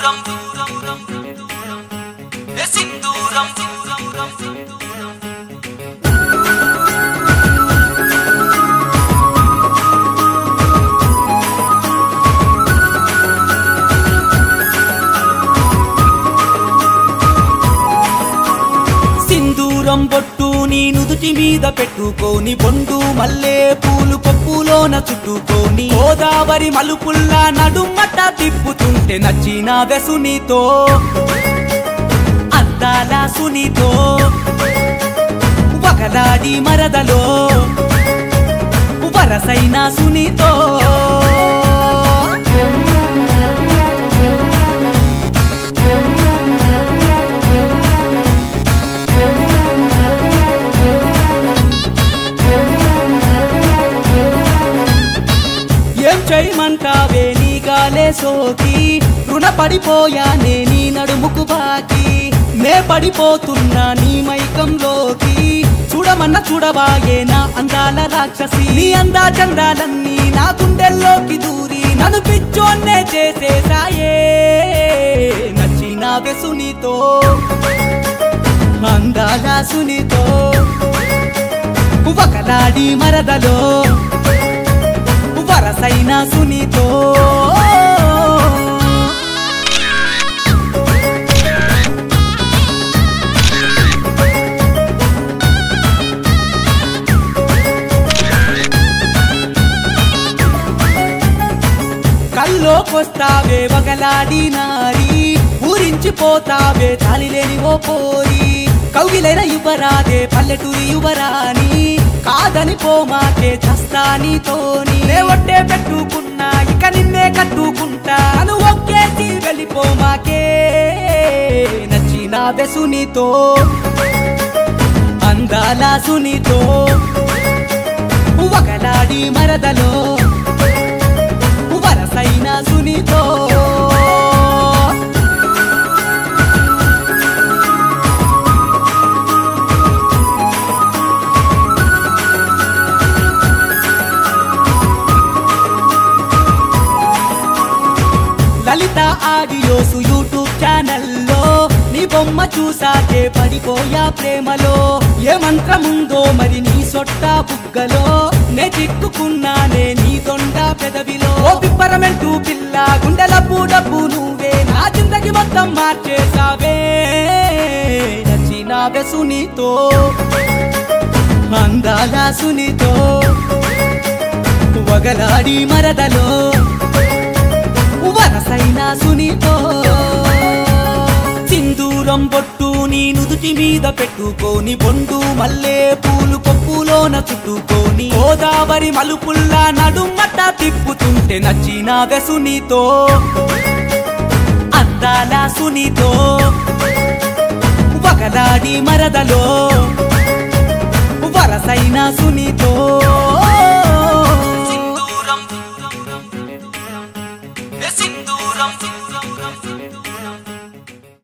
సింధూరం ఏ సింధూరం సింధూరం బొట్టు నీ నుదుటి మీద పెట్టుకోని బొండు మల్లె పూలు పప్పులోన చుట్టుకోని గోదావరి మలుపుల్లా నడుమట తిప్పుతుంటే నచ్చిన వెసునితో అందాల సునితో ఒకలాడి మరదలో వరసైన సునితో ఏం చేయమంటావే నీ గాలే సోకి రుణపడిపోయానే నీ నడుముకు బాకి నే పడిపోతున్నా నీ మైకంలోకి చూడమన్న చూడవాయే నా అందాల రాక్షసి నీ అందా చందాలన్నీ నా గుండెల్లోకి దూరి నన్ను పిచ్చోన్నే చేసేసాయే నచ్చిన వెసునితో అందాల సునితో ఒకలాడి మరదలో వరసైన సునీతో కల్లోకొస్తావే వగలాడి నారి ఊరించిపోతావే తాలిలేని ఓ పోరి కౌగిలైన యువరాదే పల్లెటూరి యువరాని కాదని పోమాకే చస్తా నీతోని నే ఒట్టే పెట్టుకున్నా ఇక నిన్నే కట్టుకుంటా నన్ను ఒక్కేసి వెళ్ళిపోమాకే నచ్చిన వెసునితో అందాల సునితో ఒకలాడి మరదలో వరసైన సునితో లలిత ఆడియోస్ యూట్యూబ్ ఛానల్లో నీ బొమ్మ చూసాకే పడిపోయా ప్రేమలో ఏ మంత్రముందో మరి నీ సొట్ట బుగ్గలో నే చిక్కుకున్నానే నీ దొండ పెదవిలో ఓ పిప్పరమెంటు పిల్ల గుండెల పూడపు నువ్వే నా జిందగి మొత్తం మార్చేసావే నచ్చిన వెసునితో అందాల సునితో వగలాడి మరదలో వరసైన సునీతో సింధూరం బొట్టు నీ నుదుటి మీద పెట్టుకోని బొండు మల్లె పూలు కొప్పులోన చుట్టుకోని గోదావరి మలుపుల్లా నడుమట తిప్పుతుంటే నచ్చిన వెసునితో అందాల సునీతో వగలాడి మరదలో వరసైన సునీతో